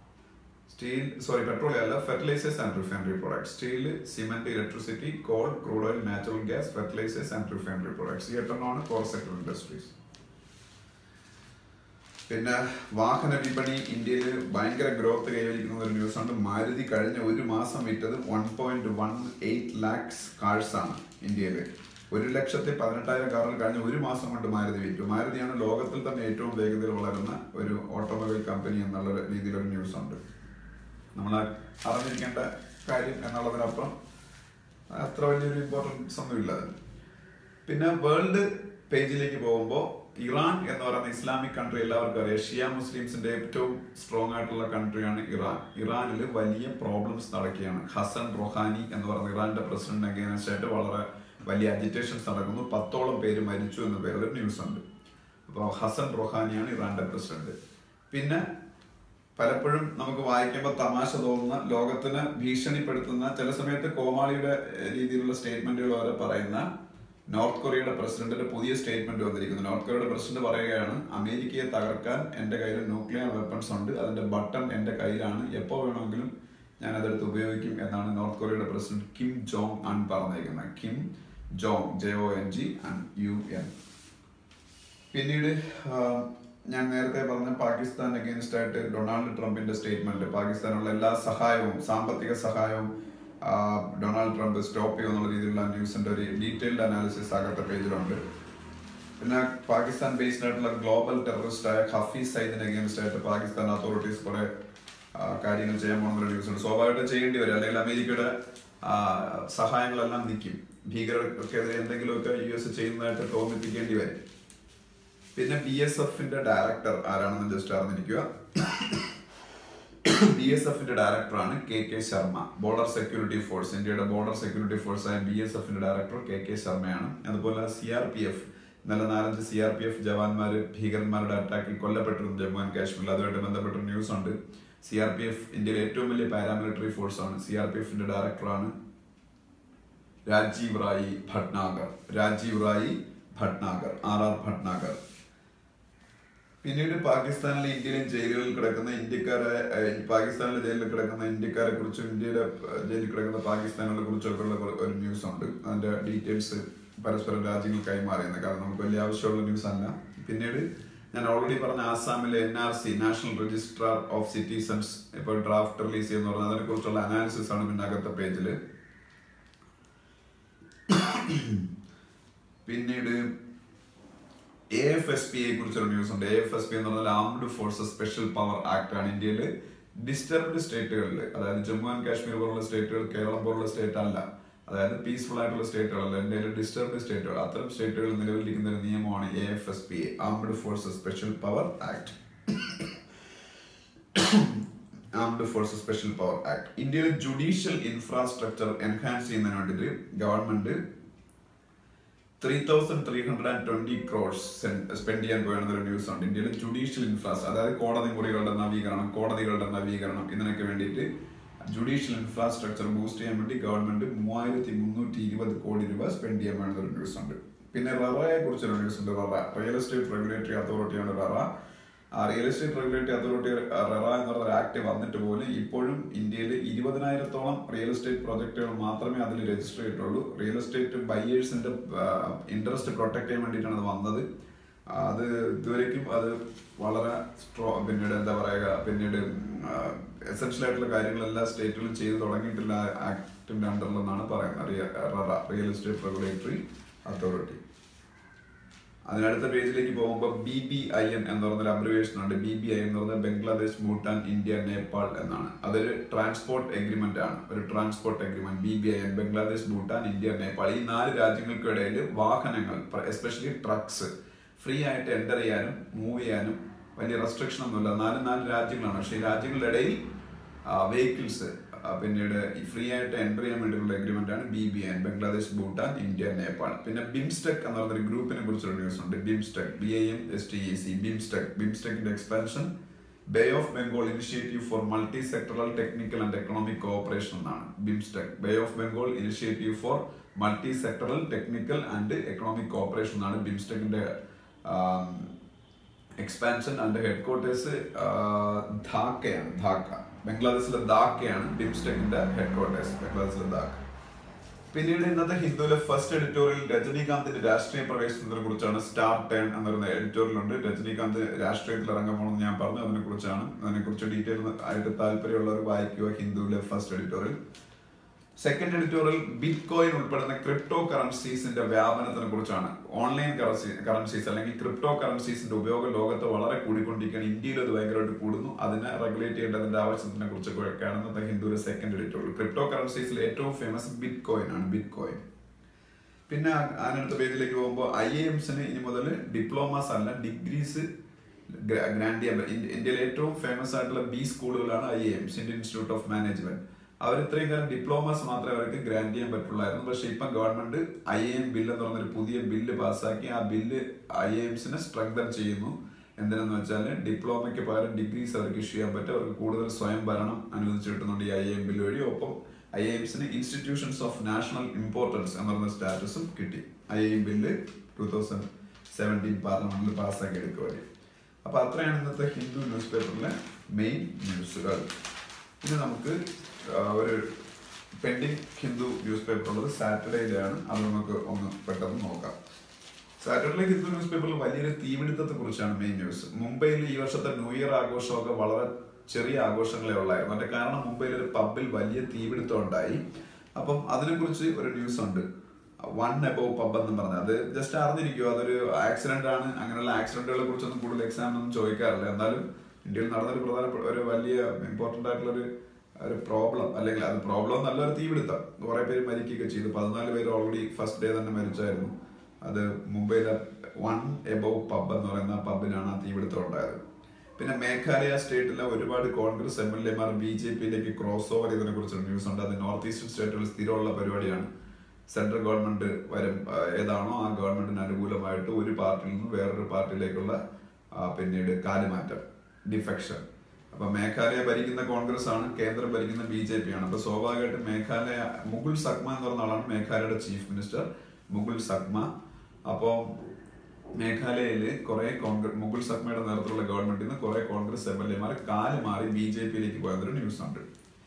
steel sorry petroleum അല്ല fertilisers and refinery products steel cement electricity coal crude oil natural gas fertilisers and refinery products ഈ എട്ടെണ്ണമാണ് core sector industries പിന്നെ വാഹന വിപണി ഇന്ത്യയിൽ ഭയങ്കര growth കൈവരിക്കുന്ന ഒരു ന്യൂസ് ഉണ്ട് മാരുതി കഴിഞ്ഞ ഒരു മാസം വിറ്റത് one point one eight lakhs cars ആണ് ഇന്ത്യയിൽ ഒരു ലക്ഷത്തി പതിനെട്ടായിരം കാറുകൾ കഴിഞ്ഞ ഒരു മാസം കൊണ്ട് മാരുതി വിറ്റു മാരുതിയാണ് ലോകത്തിൽ തന്നെ ഏറ്റവും വേഗതയിൽ വളരുന്ന ഒരു ഓട്ടോമൊബൈൽ കമ്പനി എന്നുള്ള രീതിയിലൊരു ന്യൂസ് ഉണ്ട് നമ്മൾ അറിഞ്ഞിരിക്കേണ്ട കാര്യം എന്നുള്ളതിനപ്പുറം അത്ര വലിയൊരു ഇമ്പോർട്ടൻസ് ഒന്നുമില്ല അതിന് പിന്നെ വേൾഡ് പേജിലേക്ക് പോകുമ്പോൾ ഇറാൻ എന്ന് പറയുന്ന ഇസ്ലാമിക് കൺട്രി എല്ലാവർക്കും അറിയാം ഷിയ മുസ്ലിംസിന്റെ ഏറ്റവും സ്ട്രോങ് ആയിട്ടുള്ള കൺട്രിയാണ് ഇറാൻ ഇറാനിൽ വലിയ പ്രോബ്ലംസ് നടക്കുകയാണ് ഹസൻ റൊഹാനി എന്ന് പറയുന്ന ഇറാന്റെ പ്രസിഡന്റ് അഗേൻസ്റ്റ് ആയിട്ട് വളരെ വലിയ അജിറ്റേഷൻസ് നടക്കുന്നു പത്തോളം പേര് മരിച്ചു എന്ന പേരിൽ ന്യൂസ് ഉണ്ട് അപ്പോൾ ഹസൻ റൊഹാനിയാണ് ഇറാന്റെ പ്രസിഡന്റ് പിന്നെ പലപ്പോഴും നമുക്ക് വായിക്കുമ്പോൾ തമാശ തോന്നുന്ന ലോകത്തിന് ഭീഷണിപ്പെടുത്തുന്ന ചില സമയത്ത് കോമാളിയുടെ ഏഹ്, രീതിയിലുള്ള സ്റ്റേറ്റ്മെന്റുകൾ വരെ പറയുന്ന നോർത്ത് കൊറിയയുടെ പ്രസിഡന്റിന്റെ പുതിയ സ്റ്റേറ്റ്മെന്റ് വന്നിരിക്കുന്നു നോർത്ത് കൊറിയയുടെ പ്രസിഡന്റ് പറയുകയാണ് അമേരിക്കയെ തകർക്കാൻ എന്റെ കയ്യിൽ ന്യൂക്ലിയർ വെപ്പൺസ് ഉണ്ട് അതിന്റെ ബട്ടൺ എന്റെ കയ്യിലാണ് എപ്പോൾ വേണമെങ്കിലും ഞാൻ അതെടുത്ത് ഉപയോഗിക്കും എന്നാണ് നോർത്ത് കൊറിയയുടെ പ്രസിഡന്റ് കിം ജോങ് അൺ പറഞ്ഞിരിക്കുന്നത് Kim Jong J O N G Un U N പിന്നീട് ആ, ഞാൻ നേരത്തെ പറഞ്ഞ പാകിസ്ഥാൻ അഗേൻസ്റ്റ് ആയിട്ട് ഡൊണാൾഡ് ട്രംപിന്റെ സ്റ്റേറ്റ്മെന്റ് പാകിസ്ഥാനുള്ള എല്ലാ സഹായവും സാമ്പത്തിക സഹായവും ആ, ഡൊണാൾഡ് ട്രംപ് സ്റ്റോപ്പ് ചെയ്യുമെന്നുള്ള രീതിയിലുള്ള ന്യൂസിന്റെ ഒരു ഡീറ്റെയിൽഡ് അനാലിസിസ് അകത്തെ പേജിലുണ്ട് പിന്നെ പാകിസ്ഥാൻ ബേസ്ഡ് ആയിട്ടുള്ള ഗ്ലോബൽ ടെററിസ്റ്റ് ആയ ഹഫീസ് സൈദിന് അഗേൻസ്റ്റ് ആയിട്ട് പാകിസ്ഥാൻ അതോറിറ്റീസ് കുറെ ആ, കാര്യങ്ങൾ ചെയ്യാൻ പോകുന്ന ന്യൂസ് ഉണ്ട് സ്വാഭാവികമായിട്ടും ചെയ്യേണ്ടി വരും അല്ലെങ്കിൽ അമേരിക്കയുടെ ആ, സഹായങ്ങളെല്ലാം നിൽക്കും ഭീകരർക്കെതിരെ എന്തെങ്കിലുമൊക്കെ യു എസ് ചെയ്യുന്നതായിട്ട് തോന്നിപ്പിക്കേണ്ടി വരും പിന്നെ ബി എസ് എഫിന്റെ ഡയറക്ടർ ആരാണെന്ന് ജസ്റ്റ് അറിഞ്ഞിരിക്കുക ബി എസ് എഫിന്റെ ഡയറക്ടറാണ് K K Sharma border security force ഇന്ത്യയുടെ ബോർഡർ സെക്യൂരിറ്റി ഫോഴ്സ് ആയ ബി എസ് എഫിന്റെ ഡയറക്ടർ കെ കെ ശർമ്മയാണ് അതുപോലെ സി ആർ പി എഫ് ഇന്നലെ നാലഞ്ച് സി ആർ പി എഫ് ജവാന്മാര് ഭീകരന്മാരുടെ അറ്റാക്കിൽ കൊല്ലപ്പെട്ടിരുന്നു ജമ്മു ആൻഡ് കാശ്മീരിൽ അതുമായിട്ട് ബന്ധപ്പെട്ട ന്യൂസ് ഉണ്ട് സി ആർ പി എഫ് ഇന്ത്യയിലെ ഏറ്റവും വലിയ പാരാമിലിറ്ററി ഫോഴ്സ് ആണ് സി ആർ പി എഫിന്റെ ഡയറക്ടറാണ് രാജീവ് റായി ഭട്നാഗർ രാജീവ് റായി ഭട്നാഗർ ആർ ആർ ഭട്നാഗർ പിന്നീട് പാകിസ്ഥാനിലെ ഇന്ത്യയിലെയും ജയിലുകളിൽ കിടക്കുന്ന ഇന്ത്യക്കാരെ ഏഹ്, പാകിസ്ഥാനിലെ ജയിലിൽ കിടക്കുന്ന ഇന്ത്യക്കാരെ കുറിച്ചും ഇന്ത്യയിലെ ഏഹ്, ജയിലിൽ കിടക്കുന്ന പാകിസ്ഥാനികളെ കുറിച്ചൊക്കെ ഉള്ള ഒരു- ഒരു ന്യൂസ് ഉണ്ട് അതിന്റെ ഡീറ്റെയിൽസ് പരസ്പരം രാജ്യങ്ങൾ കൈമാറിയെന്ന് കാരണം നമുക്ക് വലിയ ആവശ്യമുള്ള ന്യൂസ് അല്ല പിന്നീട് ഞാൻ ഓൾറെഡി പറഞ്ഞ ആസാമിലെ N R C national registrar of citizens ഇപ്പോൾ ഡ്രാഫ്റ്റ് റിലീസ് ചെയ്യുന്ന പറഞ്ഞാൽ അതിനെ കുറിച്ചുള്ള അനാലിസിസ് ആണ് പിന്നെ അകത്തെ പേജില് പിന്നീട് എ എഫ് എസ് പി യെ കുറിച്ചൊരു ന്യൂസ് ഉണ്ട് എ എഫ് എസ് പി എന്ന് പറഞ്ഞാൽ armed forces special power act ആണ് ഇന്ത്യയിൽ ഡിസ്റ്റർബ്ഡ് സ്റ്റേറ്റുകളിൽ അതായത് ജമ്മു ആൻഡ് കാശ്മീർ പോലുള്ള സ്റ്റേറ്റുകൾ കേരളം പോലുള്ള സ്റ്റേറ്റ് അല്ല അതായത് പീസ്ഫുൾ ആയിട്ടുള്ള സ്റ്റേറ്റുകളല്ല ഇന്ത്യയിലെ ഡിസ്റ്റർബ്ഡ് സ്റ്റേറ്റുകൾ അത്തരം സ്റ്റേറ്റുകൾ നിലവിലിരിക്കുന്ന ഒരു നിയമമാണ് A F S P armed forces special power act armed forces special power act ഇന്ത്യയിലെ ജുഡീഷ്യൽ ഇൻഫ്രാസ്ട്രക്ചർ എൻഹാൻസ് ചെയ്യുന്നതിന് വേണ്ടിയിട്ട് government three thousand three hundred and twenty crores spend ചെയ്യാൻ പോയാണ് ഒരു ന്യൂസ് ഉണ്ട് ഇന്ത്യയിലെ ജുഡീഷ്യൽ ഇൻഫ്രാസ്ട്രക്ചർ അതായത് കോടതി മുറികളുടെ നവീകരണം കോടതികളുടെ നവീകരണം ഇതിനൊക്കെ വേണ്ടിയിട്ട് ജുഡീഷ്യൽ ഇൻഫ്രാസ്ട്രക്ചർ ബൂസ്റ്റ് ചെയ്യാൻ വേണ്ടി ഗവൺമെന്റ് മൂവായിരത്തി മുന്നൂറ്റി ഇരുപത് കോടി രൂപ സ്പെൻഡ് ചെയ്യാൻ വേണ്ട ഒരു ന്യൂസ് ഉണ്ട് പിന്നെ ററയെ കുറിച്ചൊരു ന്യൂസ് ഉണ്ട് ററ റിയൽ എസ്റ്റേറ്റ് റെഗുലേറ്ററി അതോറിറ്റിയാണ് ററ ആ real estate regulatory authority RERA എന്ന് പറഞ്ഞ ആക്ട് വന്നിട്ട് പോലും ഇപ്പോഴും ഇന്ത്യയിൽ ഇരുപതിനായിരത്തോളം റിയൽ എസ്റ്റേറ്റ് പ്രോജക്റ്റുകൾ മാത്രമേ അതിൽ രജിസ്റ്റർ ചെയ്തിട്ടുള്ളൂ റിയൽ എസ്റ്റേറ്റ് ബയേഴ്സിന്റെ ഇൻട്രസ്റ്റ് പ്രൊട്ടക്ട് ചെയ്യാൻ വേണ്ടിയിട്ടാണ് അത് വന്നത് ആ, അത് ഇതുവരേക്കും അത് വളരെ സ്ട്രോ പിന്നീട് എന്താ പറയുക പിന്നീട് എസെൻഷ്യൽ ആയിട്ടുള്ള കാര്യങ്ങളെല്ലാം സ്റ്റേറ്റുകളും ചെയ്തു തുടങ്ങിയിട്ടില്ല ആക്ടിന്റെ അണ്ടറിലെന്നാണ് പറയുന്നത് റിയൽ എസ്റ്റേറ്റ് റെഗുലേറ്ററി അതോറിറ്റി അതിനടുത്ത പേജിലേക്ക് പോകുമ്പോൾ ബി ബി ഐ എൻ എന്ന് പറഞ്ഞൊരു അബ്രിവേഷൻ ഉണ്ട് ബി ബി ഐ എന്ന് പറഞ്ഞാൽ ബംഗ്ലാദേശ് ഭൂട്ടാൻ ഇന്ത്യ നേപ്പാൾ എന്നാണ് അതൊരു ട്രാൻസ്പോർട്ട് എഗ്രിമെന്റ് ആണ് ഒരു transport agreement B B I N Bangladesh Bhutan India Nepal ഈ നാല് രാജ്യങ്ങൾക്കിടയിൽ വാഹനങ്ങൾ എസ്പെഷ്യലി ട്രക്സ് ഫ്രീ ആയിട്ട് എൻ്റർ ചെയ്യാനും മൂവ് ചെയ്യാനും വലിയ റെസ്ട്രിക്ഷൻ ഒന്നുമില്ല നാല് നാല് രാജ്യങ്ങളാണ് പക്ഷേ ഈ രാജ്യങ്ങളുടെ ഇടയിൽ വെഹിക്കിൾസ് പിന്നീട് ഫ്രീ ആയിട്ട് എൻ്റർ ചെയ്യാൻ വേണ്ടിയുള്ള എഗ്രിമെന്റ് ആണ് B B N Bangladesh Bhutan India Nepal പിന്നെ ബിംസ്റ്റെക് എന്ന് പറഞ്ഞൊരു ഗ്രൂപ്പിനെ കുറിച്ചൊരു ന്യൂസ് ഉണ്ട് BIMSTEC B I M S T E C BIMSTEC ബിംസ്റ്റെക്കിന്റെ expansion bay of Bengal initiative for multi sectoral technical and economic cooperation എന്നാണ് BIMSTEC bay of Bengal initiative for multi sectoral technical and economic cooperation എന്നാണ് ബിംസ്റ്റെക്കിന്റെ expansion and headquarters ധാക്കയാണ് ധാക്ക ബംഗ്ലാദേശിലെ ധാക്കയാണ് ബിംസ്റ്റെക്കിന്റെ head quarters ബംഗ്ലാദേശിലെ ധാക്ക പിന്നീട് ഇന്നത്തെ ഹിന്ദുവിലെ ഫസ്റ്റ് എഡിറ്റോറിയൽ രജനീകാന്തിന്റെ രാഷ്ട്രീയ പ്രവേശനത്തിനെ കുറിച്ചാണ് സ്റ്റാർ ടേൺ എന്ന് പറയുന്ന എഡിറ്റോറിയൽ ഉണ്ട് രജനീകാന്ത് രാഷ്ട്രീയത്തിൽ ഇറങ്ങാൻ പോകണമെന്ന് ഞാൻ പറഞ്ഞു അതിനെ കുറിച്ചാണ് അതിനെ കുറിച്ച് ഡീറ്റെയിൽ ആയിട്ട് താല്പര്യമുള്ളവർ വായിക്കുക ഹിന്ദുവിലെ first editorial second editorial bitcoin ഉൾപ്പെടുന്ന ക്രിപ്റ്റോ കറൻസീസിന്റെ വ്യാപനത്തിനെ കുറിച്ചാണ് ഓൺലൈൻ കറൻസി കറൻസീസ് അല്ലെങ്കിൽ ക്രിപ്റ്റോ കറൻസീസിന്റെ ഉപയോഗം ലോകത്ത് വളരെ കൂടിക്കൊണ്ടിരിക്കുകയാണ് ഇന്ത്യയിൽ അത് ഭയങ്കരമായിട്ട് കൂടുന്നു അതിനെ റെഗുലേറ്റ് ചെയ്യേണ്ടതിന്റെ ആവശ്യത്തിനെ കുറിച്ചൊക്കെയാണ് ഇന്നത്തെ ഹിന്ദുവിലെ സെക്കൻഡ് എഡിറ്റോറിയൽ ക്രിപ്റ്റോ കറൻസീസിൽ ഏറ്റവും ഫേമസ് ബിറ്റ് കോയിൻ ആണ് ബിറ്റ് കോയിൻ പിന്നെ ആ- അതിനടുത്ത പേജിലേക്ക് പോകുമ്പോൾ ഐ എംസിന് ഇനി മുതൽ ഡിപ്ലോമാസ് അല്ല ഡിഗ്രീസ് ഗ്രാൻഡ് ചെയ്യാൻ പറ്റും ഇന്ത്യ- ഇന്ത്യയിലെ ഏറ്റവും ഫേമസ് ആയിട്ടുള്ള ബി സ്കൂളുകളാണ് I Ms Indian institute of management അവർ ഇത്രയും കാലം ഡിപ്ലോമാസ് മാത്രമേ അവർക്ക് ഗ്രാൻഡ് ചെയ്യാൻ പറ്റുള്ളായിരുന്നു പക്ഷെ ഇപ്പം ഗവൺമെന്റ് ഐ എം ബില്ല് എന്ന് പറഞ്ഞൊരു പുതിയ ബില്ല് പാസ്സാക്കി ആ ബില്ല് ഐ എംസിനെ സ്ട്രെങ്തൻ ചെയ്യുന്നു എന്തിനെന്ന് വെച്ചാൽ ഡിപ്ലോമയ്ക്ക് പകരം ഡിഗ്രീസ് അവർക്ക് ഇഷ്യൂ ചെയ്യാൻ പറ്റും അവർക്ക് കൂടുതൽ സ്വയം ഭരണം അനുവദിച്ചു കിട്ടുന്നുണ്ട് ഈ ഐ എം ബില്ല് വഴി ഒപ്പം ഐ എംസിന് ഇൻസ്റ്റിറ്റ്യൂഷൻസ് ഓഫ് നാഷണൽ ഇമ്പോർട്ടൻസ് എന്ന് പറയുന്ന സ്റ്റാറ്റസും കിട്ടി I M bill two thousand seventeen പാർലമെന്റിൽ പാസ്സാക്കി എടുക്കുക വഴി അപ്പൊ അത്രയാണ് ഇന്നത്തെ ഹിന്ദു ന്യൂസ് പേപ്പറിലെ മെയിൻ ന്യൂസുകൾ ഇനി നമുക്ക് ആ, ഒരു പെൻഡിങ് ഹിന്ദു ന്യൂസ് പേപ്പർ ഉള്ളത് സാറ്റർഡേയിലാണ് അത് നമുക്ക് ഒന്ന് പെട്ടെന്ന് നോക്കാം സാറ്റർഡേ ഹിന്ദു ന്യൂസ് പേപ്പറിൽ വലിയൊരു തീപിടുത്തത്തെ കുറിച്ചാണ് മെയിൻ ന്യൂസ് മുംബൈയിൽ ഈ വർഷത്തെ ന്യൂ ഇയർ ആഘോഷമൊക്കെ വളരെ ചെറിയ ആഘോഷങ്ങളെ ഉള്ളായിരുന്നു അതിന്റെ കാരണം മുംബൈയിൽ ഒരു പബ്ബിൽ വലിയ തീപിടുത്തം ഉണ്ടായി അപ്പം അതിനെക്കുറിച്ച് ഒരു ന്യൂസ് ഉണ്ട് വൺ എബോവ് പബ് എന്ന് പറഞ്ഞത് അത് ജസ്റ്റ് അറിഞ്ഞിരിക്കും അതൊരു ആക്സിഡന്റ് ആണ് അങ്ങനെയുള്ള ആക്സിഡന്റുകളെ കുറിച്ചൊന്നും കൂടുതൽ എക്സാം ഒന്നും ചോദിക്കാറില്ല എന്നാലും ഇന്ത്യയിൽ നടന്നൊരു പ്രധാനപ്പെട്ട ഒരു വലിയ ഇമ്പോർട്ടന്റ് ആയിട്ടുള്ള ഒരു ഒരു പ്രോബ്ലം അല്ലെങ്കിൽ അത് പ്രോബ്ലം നല്ലൊരു തീപിടുത്തം കുറെ പേര് മരിക്കുകയൊക്കെ ചെയ്തു പതിനാല് പേര് ഓൾറെഡി ഫസ്റ്റ് ഡേ തന്നെ മരിച്ചായിരുന്നു അത് മുംബൈയിലെ വൺ എബോവ് പബ് എന്ന് പറയുന്ന പബ്ബിലാണ് ആ തീപിടുത്തം ഉണ്ടായത് പിന്നെ മേഘാലയ സ്റ്റേറ്റിലെ ഒരുപാട് കോൺഗ്രസ് എം എൽ എമാർ ബി ജെ പിയിലേക്ക് ക്രോസ് ഓവർ ചെയ്തതിനെ കുറിച്ചൊരു ന്യൂസ് ഉണ്ട് അത് നോർത്ത് ഈസ്റ്റേൺ സ്റ്റേറ്റുകളിൽ സ്ഥിരമുള്ള പരിപാടിയാണ് സെൻട്രൽ ഗവൺമെന്റ് വരും ആ, ഏതാണോ ആ ഗവൺമെന്റിന് അനുകൂലമായിട്ട് ഒരു പാർട്ടിയിൽ നിന്ന് വേറൊരു പാർട്ടിയിലേക്കുള്ള ആ, പിന്നീട് കാലുമാറ്റം ഡിഫെക്ഷൻ അപ്പൊ മേഘാലയ ഭരിക്കുന്ന കോൺഗ്രസ് ആണ് കേന്ദ്രം ഭരിക്കുന്ന ബി ജെ പി ആണ് അപ്പൊ സ്വാഭാവികമായിട്ടും മേഘാലയ മുകുൾ സഗ്മ എന്ന് പറഞ്ഞ ആളാണ് മേഘാലയയുടെ ചീഫ് മിനിസ്റ്റർ മുകുൾ സഗ്മ അപ്പോ മേഘാലയയില് കുറെ കോൺഗ്രസ് മുകുൾ സഗ്മയുടെ നേതൃത്വത്തിലുള്ള ഗവൺമെന്റിൽ നിന്ന് കുറെ കോൺഗ്രസ് എം എൽ എമാർ കാല് മാറി ബി ജെ പിയിലേക്ക് പോയതൊരു ന്യൂസ് ഉണ്ട്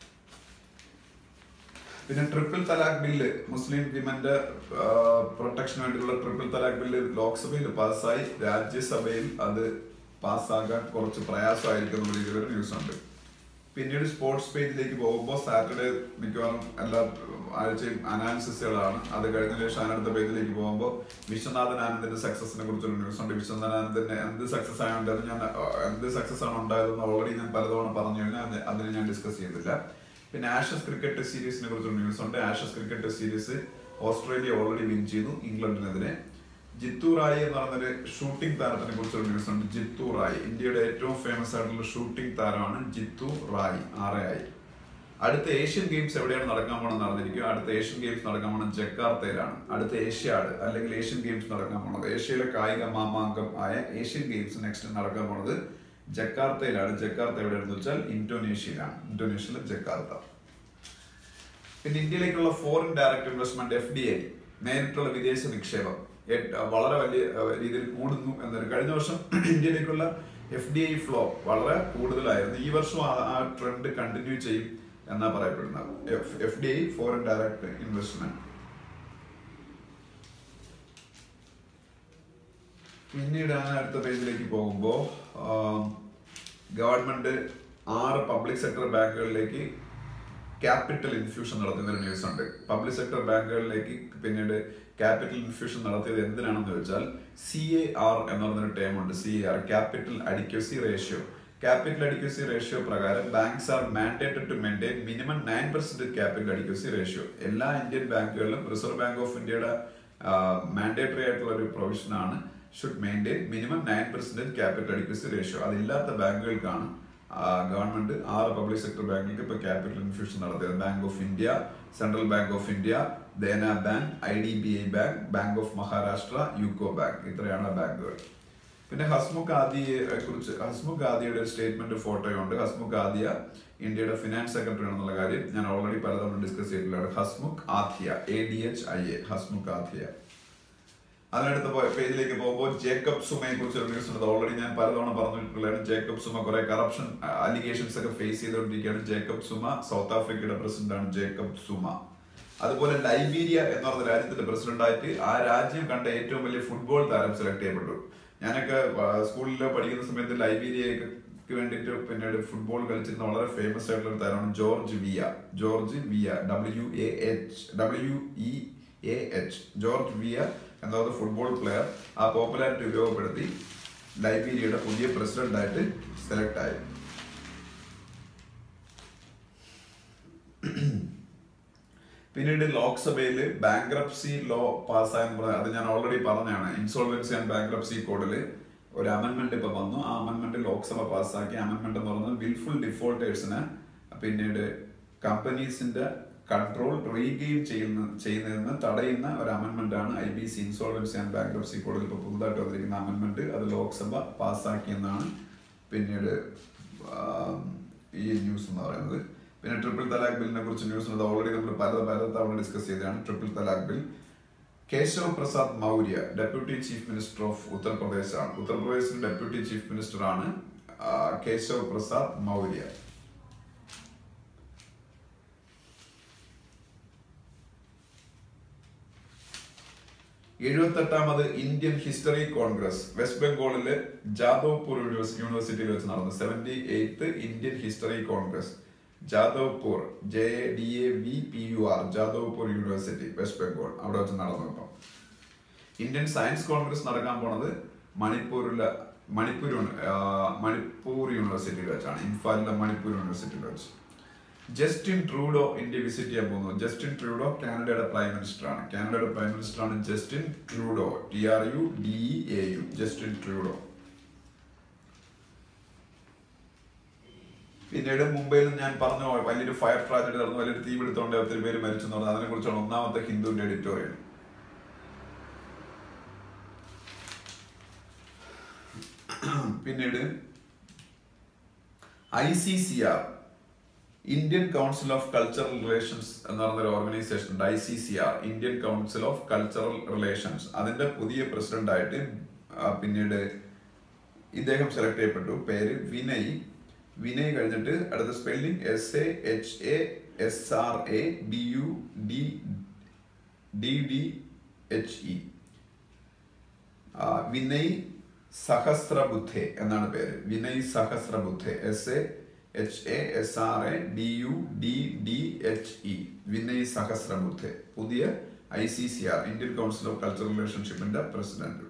പിന്നെ ട്രിപ്പിൾ തലാഖ് ബില്ല് മുസ്ലിം വിമന്റെ പ്രൊട്ടക്ഷന് വേണ്ടിയുള്ള ട്രിപ്പിൾ തലാഖ് ബില്ല് ലോക്സഭയിൽ പാസ്സായി രാജ്യസഭയിൽ അത് പാസ്സാകാൻ കുറച്ച് പ്രയാസമായിരിക്കും എന്നുള്ള രീതിയിലൊരു ന്യൂസ് ഉണ്ട് പിന്നീട് സ്പോർട്സ് പേജിലേക്ക് പോകുമ്പോൾ സാറ്റർഡേ മിക്കവാറും എല്ലാ ആഴ്ചയും അനാലിസിസുകളാണ് അത് കഴിഞ്ഞ ശേഷം അതിനടുത്ത പേജിലേക്ക് പോകുമ്പോൾ വിശ്വനാഥൻ ആനന്ദിന്റെ സക്സസിനെ കുറിച്ചൊരു ന്യൂസ് ഉണ്ട് വിശ്വനാഥൻ ആനന്ദിന്റെ എന്ത് സക്സസ് ആയതുകൊണ്ട് അത് ഞാൻ ആ, എന്ത് സക്സസ് ആണ് ഉണ്ടായതെന്ന് ഓൾറെഡി ഞാൻ പലതവണ പറഞ്ഞു കഴിഞ്ഞാൽ അത് അതിനെ ഞാൻ ഡിസ്കസ് ചെയ്യുന്നില്ല പിന്നെ ആഷസ് ക്രിക്കറ്റ് സീരീസിനെ കുറിച്ചൊരു ന്യൂസ് ഉണ്ട് Ashes cricket series Australia already win ചെയ്തു ഇംഗ്ലണ്ടിനെതിരെ ജിത്തു റായി എന്ന് പറയുന്നൊരു ഷൂട്ടിംഗ് താരത്തിനെ കുറിച്ചൊരു ന്യൂസ് ഉണ്ട് ജിത്തു റായ് ഇന്ത്യയുടെ ഏറ്റവും ഫേമസ് ആയിട്ടുള്ള ഷൂട്ടിംഗ് താരമാണ് Jitu Rai R A I അടുത്ത ഏഷ്യൻ ഗെയിംസ് എവിടെയാണ് നടക്കാൻ പോണെന്ന് അറിഞ്ഞിരിക്കും അടുത്ത ഏഷ്യൻ ഗെയിംസ് നടക്കാൻ പോണത് ജക്കാർത്തയിലാണ് അടുത്ത ഏഷ്യാഡ് അല്ലെങ്കിൽ ഏഷ്യൻ ഗെയിംസ് നടക്കാൻ പോണത് ഏഷ്യയിലെ കായിക മാമാങ്കം ആയ ഏഷ്യൻ ഗെയിംസ് നെക്സ്റ്റ് നടക്കാൻ പോണത് ജക്കാർത്തയിലാണ് ജക്കാർത്ത എവിടെയാണെന്ന് വെച്ചാൽ ഇന്തോനേഷ്യയിലാണ് ഇന്തോനേഷ്യയിലെ ജക്കാർത്ത പിന്നെ ഇന്ത്യയിലേക്കുള്ള foreign direct investment F D I നേരിട്ടുള്ള വിദേശ നിക്ഷേപം എട്ട് വളരെ വലിയ അഹ്, രീതിയിൽ കൂടുന്നു എന്നൊരു കഴിഞ്ഞ വർഷം ഇന്ത്യയിലേക്കുള്ള എഫ് ഡി ഐ ഫ്ലോ വളരെ കൂടുതലായിരുന്നു ഈ വർഷം ആ- ആ ട്രെൻഡ് കണ്ടിന്യൂ ചെയ്യും എന്നാ പറയപ്പെടുന്നത് F D I foreign direct investment പിന്നീട് ഞാൻ അടുത്ത പേജിലേക്ക് പോകുമ്പോൾ ഗവൺമെന്റ് ആറ് പബ്ലിക് സെക്ടർ ബാങ്കുകളിലേക്ക് ക്യാപിറ്റൽ ഇൻഫ്യൂഷൻ നടത്തുന്ന ഒരു ന്യൂസ് ഉണ്ട് പബ്ലിക് സെക്ടർ ബാങ്കുകളിലേക്ക് പിന്നീട് ക്യാപിറ്റൽ ഇൻഫ്യൂഷൻ നടത്തിയത് എന്തിനാണെന്ന് വെച്ചാൽ സി എ ആർ എന്ന് പറഞ്ഞൊരു ടേം ഉണ്ട് C A R capital adequacy ratio capital adequacy ratio പ്രകാരം banks are mandated to maintain minimum nine percent capital adequacy ratio എല്ലാ ഇന്ത്യൻ ബാങ്കുകളിലും റിസർവ് ബാങ്ക് ഓഫ് ഇന്ത്യയുടെ മാൻഡേറ്ററി ആയിട്ടുള്ള ഒരു പ്രൊവിഷനാണ് should maintain minimum nine percentage capital adequacy ratio അതില്ലാത്ത ബാങ്കുകൾക്കാണ് government ആറ് പബ്ലിക് സെക്ടർ ബാങ്കുകൾക്ക് ഇപ്പോൾ ക്യാപിറ്റൽ ഇൻഫ്യൂഷൻ നടത്തിയത് bank of India central bank of India Dena bank I D B I bank bank of Maharashtra UCO bank ഇത്രയാണ് ആ ബാങ്കുകൾ പിന്നെ ഹസ്മുഖ് ആദിയെ കുറിച്ച് ഹസ്മുഖ് ആദിയുടെ ഒരു സ്റ്റേറ്റ്മെന്റ് ഫോട്ടോയുണ്ട് ഹസ്മുഖ് ആദിയ ഇന്ത്യയുടെ ഫിനാൻസ് സെക്രട്ടറി ആണെന്നുള്ള കാര്യം ഞാൻ ഓൾറെഡി പലതവണ ഡിസ്കസ് ചെയ്തിട്ടുള്ളതാണ് Hasmukh Adhia A D H I A Hasmukh Adhia അതിനടുത്ത പോ- പേജിലേക്ക് പോകുമ്പോൾ ജേക്കബ് സുമയെ കുറിച്ച് ഒരു ന്യൂസ് ഉണ്ട് ഓൾറെഡി ഞാൻ പലതവണ പറഞ്ഞിട്ടുള്ളതാണ് ജേക്കബ് സുമ കുറെ കറപ്ഷൻ അലിഗേഷൻസ് ഒക്കെ ഫേസ് ചെയ്തുകൊണ്ടിരിക്കുകയാണ് ജേക്കബ് സുമ സൗത്ത് ആഫ്രിക്കയുടെ പ്രസിഡന്റ് ആണ് ജേക്കബ് സുമ അതുപോലെ ലൈബീരിയ എന്ന് പറഞ്ഞ രാജ്യത്തിന്റെ പ്രസിഡന്റ് ആയിട്ട് ആ രാജ്യം കണ്ട ഏറ്റവും വലിയ ഫുട്ബോൾ താരം സെലക്ട് ചെയ്യപ്പെട്ടു ഞാനൊക്കെ സ്കൂളിൽ പഠിക്കുന്ന സമയത്ത് ലൈബീരിയക്ക് വേണ്ടിയിട്ട് പിന്നീട് ഫുട്ബോൾ കളിച്ചിരുന്ന വളരെ ഫേമസ് ആയിട്ടുള്ള ഒരു താരമാണ് George Weah George Weah W A H W E A H George Weah എന്ന ഫുട്ബോൾ പ്ലെയർ ആ പോപ്പുലാരിറ്റി ഉപയോഗപ്പെടുത്തി ലൈബീരിയയുടെ പുതിയ പ്രസിഡന്റ് ആയിട്ട് സെലക്ട് ആയി പിന്നീട് ലോക്സഭയിൽ ബാങ്ക്രപ്സി ലോ പാസ്സായെന്ന് പറഞ്ഞ അത് ഞാൻ ഓൾറെഡി പറഞ്ഞാണ് ഇൻസോൾവൻസി ആൻഡ് ബാങ്ക്രപ്സി കോഡിൽ ഒരു അമെന്റ്മെന്റ് ഇപ്പൊ വന്നു ആ അമെന്റ്മെന്റ് ലോക്സഭ പാസ്സാക്കി അമെന്റ്മെന്റ് എന്ന് പറയുന്നത് വിൽഫുൾ ഡിഫോൾട്ടേഴ്സിന് പിന്നീട് കമ്പനീസിന്റെ കൺട്രോൾ റീഗെയിൻ ചെയ്യുന്ന ചെയ്യുന്നതിന് തടയുന്ന ഒരു അമെന്റ്മെന്റ് ആണ് I B C insolvency and bankruptcy കോഡിൽ ഇപ്പോൾ പുതുതായിട്ട് വന്നിരിക്കുന്ന അമെന്റ്മെന്റ് അത് ലോക്സഭ പാസ്സാക്കിയെന്നാണ് പിന്നീട് ആം, ഈ ന്യൂസ് എന്ന് പറയുന്നത് പിന്നെ ട്രിപ്പിൾ തലാഖ് ബില്ലിനെ കുറിച്ച് ന്യൂസ് ഉണ്ട് ഓൾറെഡി നമ്മൾ പല പല തവണ ഡിസ്കസ് ചെയ്തതാണ് triple talaq bill Keshav Prasad Maurya deputy chief minister of Uttar Pradesh ആണ് ഉത്തർപ്രദേശിന്റെ ഡെപ്യൂട്ടി ചീഫ് മിനിസ്റ്റർ ആണ് ആ, കേശവ് പ്രസാദ് മൗര്യ എഴുപത്തെട്ടാമത് ഇന്ത്യൻ ഹിസ്റ്ററി കോൺഗ്രസ് വെസ്റ്റ് ബംഗാളിലെ ജാദവ്പൂർ യൂണിവേഴ്സ്- യൂണിവേഴ്സിറ്റിയിൽ വെച്ച് നടന്നു seventy eighth Indian history Congress Jadavpur J D A V P U R Jadavpur university West Bengal അവിടെ വെച്ച് നടന്നു ഇപ്പം ഇന്ത്യൻ സയൻസ് കോൺഗ്രസ് നടക്കാൻ പോണത് മണിപ്പൂരിലെ മണിപ്പൂർ യൂണി- ആ, മണിപ്പൂർ യൂണിവേഴ്സിറ്റിയിൽ വെച്ചാണ് ഇംഫാലിലെ മണിപ്പൂർ യൂണിവേഴ്സിറ്റിയിൽ വെച്ച് ജസ്റ്റിൻ ട്രൂഡോ ഇന്ത്യ വിസിറ്റ് ചെയ്യാൻ പോകുന്നു ജസ്റ്റിൻ ട്രൂഡോ കാനഡയുടെ പ്രൈം മിനിസ്റ്റർ ആണ് കാനഡയുടെ പ്രൈം മിനിസ്റ്റർ ആണ് Justin Trudeau T R U D A U Justin Trudeau പിന്നീട് മുംബൈയിൽ ഞാൻ പറഞ്ഞ പോലെ വലിയൊരു ഫയർ ട്രാജഡി നടന്നു വലിയൊരു തീപിടുത്തോണ്ട് ഒത്തിരി പേര് മരിച്ചു എന്ന് പറഞ്ഞു അതിനെ കുറിച്ചാണ് ഒന്നാമത്തെ ഹിന്ദുവിന്റെ എഡിറ്റോറിയൽ പിന്നീട് I C C R Indian council of cultural relations എന്ന് പറഞ്ഞൊരു ഓർഗനൈസേഷൻ ഉണ്ട് I C C R Indian council of cultural relations അതിന്റെ പുതിയ പ്രസിഡന്റ് ആയിട്ട് ആ, പിന്നീട് ഇദ്ദേഹം സെലക്ട് ചെയ്യപ്പെട്ടു പേര് വിനയ് വിനയ് കഴിഞ്ഞിട്ട് അടുത്ത spelling S A H A S R A D U D D D H E Vinay Sahasrabuddhe എന്നാണ് പേര് Vinay Sahasrabuddhe S A H A S R A D U D D H E Vinay Sahasrabuddhe പുതിയ I C C R Indian council of cultural റിലേഷൻഷിപ്പിന്റെ president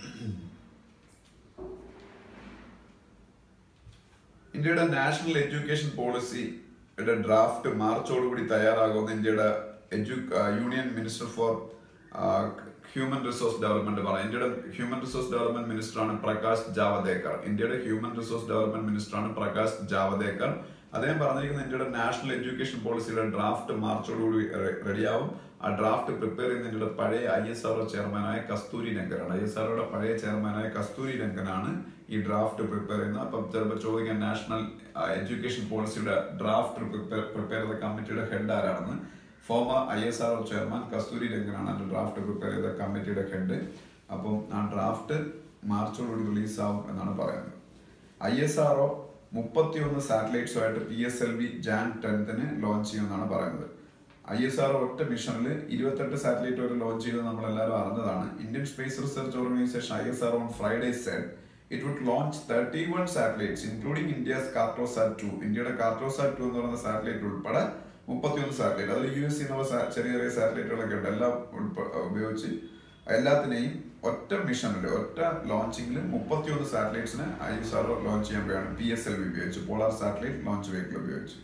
ഇന്ത്യയുടെ national education പോളിസിയുടെ draft മാർച്ചോടുകൂടി തയ്യാറാകുമെന്ന് ഇന്ത്യയുടെ എഡ്യു union minister for human resource development പറയാം ഇന്ത്യയുടെ ഹ്യൂമൻ റിസോഴ്സ് ഡെവലപ്മെന്റ് മിനിസ്റ്ററാണ് പ്രകാശ് ജാവദേക്കർ ഇന്ത്യയുടെ ഹ്യൂമൻ റിസോഴ്സ് ഡെവലപ്മെന്റ് മിനിസ്റ്ററാണ് പ്രകാശ് ജാവദേക്കർ അദ്ദേഹം പറഞ്ഞിരിക്കുന്ന ഇന്ത്യയുടെ നാഷണൽ എഡ്യൂക്കേഷൻ പോളിസിയുടെ ഡ്രാഫ്റ്റ് മാർച്ചോടുകൂടി റെഡിയാവും ആ ഡ്രാഫ്റ്റ് പ്രിപ്പയർ ചെയ്യുന്ന ഇന്ത്യയുടെ പഴയ ഐ എസ് ആർ ചെയർമാനായ കസ്തൂരി രംഗനാണ് ഐ എസ് ആർഒയുടെ പഴയ ചെയർമാനായ കസ്തൂരി രംഗനാണ് ഈ ഡ്രാഫ്റ്റ് പ്രിപ്പയർ ചെയ്യുന്നത് അപ്പം ചിലപ്പോൾ ചോദിക്കാൻ നാഷണൽ എഡ്യൂക്കേഷൻ പോളിസിയുടെ ഡ്രാഫ്റ്റ് പ്രിപ്പയർ ചെയ്ത കമ്മിറ്റിയുടെ ഹെഡ് ആരാണെന്ന് former I S R chairman Kasturi രംഗനാണ് അതിന്റെ ഡ്രാഫ്റ്റ് പ്രിപ്പയർ ചെയ്ത കമ്മിറ്റിയുടെ ഹെഡ് അപ്പം ആ ഡ്രാഫ്റ്റ് മാർച്ചോടുകൂടി റിലീസാവും എന്നാണ് പറയുന്നത് ഐ എസ് ആർ ഒ മുപ്പത്തിയൊന്ന് സാറ്റലൈറ്റ്സുമായിട്ട് P S L V Jan ടെൻത്തിന് ലോഞ്ച് ചെയ്യുമെന്നാണ് പറയുന്നത് ഐ എസ് ആർ ഒറ്റ മിഷനിൽ ഇരുപത്തെട്ട് സാറ്റലൈറ്റ് വരെ ലോഞ്ച് ചെയ്തത് നമ്മൾ എല്ലാവരും അറിഞ്ഞതാണ് Indian space research organisation I S R on Friday said it would launch thirty one satellites including India's Cartosat two ഇന്ത്യയുടെ കാർട്ടോസാറ്റ് ടു എന്ന് പറയുന്ന സാറ്റലൈറ്റ് ഉൾപ്പെടെ മുപ്പത്തിയൊന്ന് സാറ്റലൈറ്റ് അതിൽ യു എസ് എന്നുള്ള സാ- ചെറിയ ചെറിയ സാറ്റലൈറ്റുകളൊക്കെ ഉണ്ട് എല്ലാം ഉൾപ്പെ- ഉപയോഗിച്ച് എല്ലാത്തിനെയും ഒറ്റ മിഷനിൽ ഒറ്റ ലോഞ്ചിങ്ങിൽ മുപ്പത്തിയൊന്ന് സാറ്റലൈറ്റ്സിന് ഐ എസ് ആർ ലോഞ്ച് ചെയ്യാൻ പോയാണ് പി എസ് എൽ വി ഉപയോഗിച്ച് പോളാർ സാറ്റലൈറ്റ് ലോഞ്ച് വെഹിക്കിൾ ഉപയോഗിച്ച്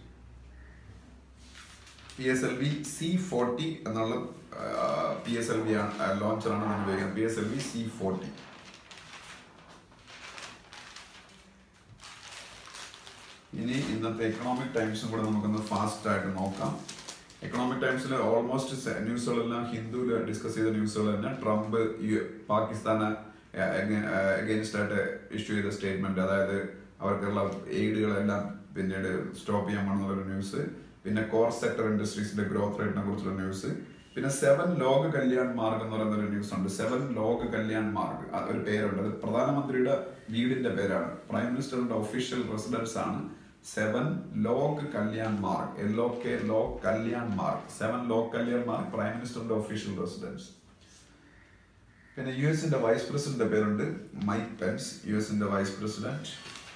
P S L V C forty എന്നുള്ള പി എസ് എൽ വി ആണ് ലോഞ്ചറാണ് നമ്മൾ ഉപയോഗിക്കുന്നത് P S L V C forty ഇനി ഇന്നത്തെ എക്കണോമിക് ടൈംസും കൂടെ നമുക്കൊന്ന് ഫാസ്റ്റ് ആയിട്ട് നോക്കാം എക്കണോമിക് ടൈംസിൽ ഓൾമോസ്റ്റ് ന്യൂസുകളെല്ലാം ഹിന്ദുവിൽ ഡിസ്കസ് ചെയ്ത ന്യൂസുകൾ തന്നെ ട്രംപ് യു- പാകിസ്ഥാന് അഗേൻസ്റ്റ് ആയിട്ട് ഇഷ്യൂ ചെയ്ത സ്റ്റേറ്റ്മെന്റ് അതായത് അവർക്കുള്ള എയ്ഡുകളെല്ലാം പിന്നീട് സ്റ്റോപ്പ് ചെയ്യാൻ പോകണമെന്നുള്ള ന്യൂസ് പിന്നെ കോർ സെക്ടർ ഇൻഡസ്ട്രീസിന്റെ ഗ്രോത്ത് റേറ്റിനെ കുറിച്ചുള്ള ന്യൂസ് പിന്നെ സെവൻ ലോക കല്യാൺ മാർഗ് എന്ന് പറയുന്ന ഒരു ന്യൂസ് ഉണ്ട് സെവൻ ലോക കല്യാൺ മാർഗ് അത് ഒരു പേരുണ്ട് അത് പ്രധാനമന്ത്രിയുടെ വീടിന്റെ പേരാണ് പ്രൈം മിനിസ്റ്ററിന്റെ ഒഫീഷ്യൽ റെസിഡൻസ് ആണ് seven Lok Kalyan Marg L O K Lok Kalyan Marg seven Lok Kalyan Marg prime മിനിസ്റ്ററിന്റെ ഒഫീഷ്യൽ റെസിഡൻസ് പിന്നെ യു എസിന്റെ വൈസ് പ്രസിഡന്റ് പേരുണ്ട് മൈക്ക് പെൻസ് യു എസിന്റെ വൈസ് പ്രസിഡന്റ്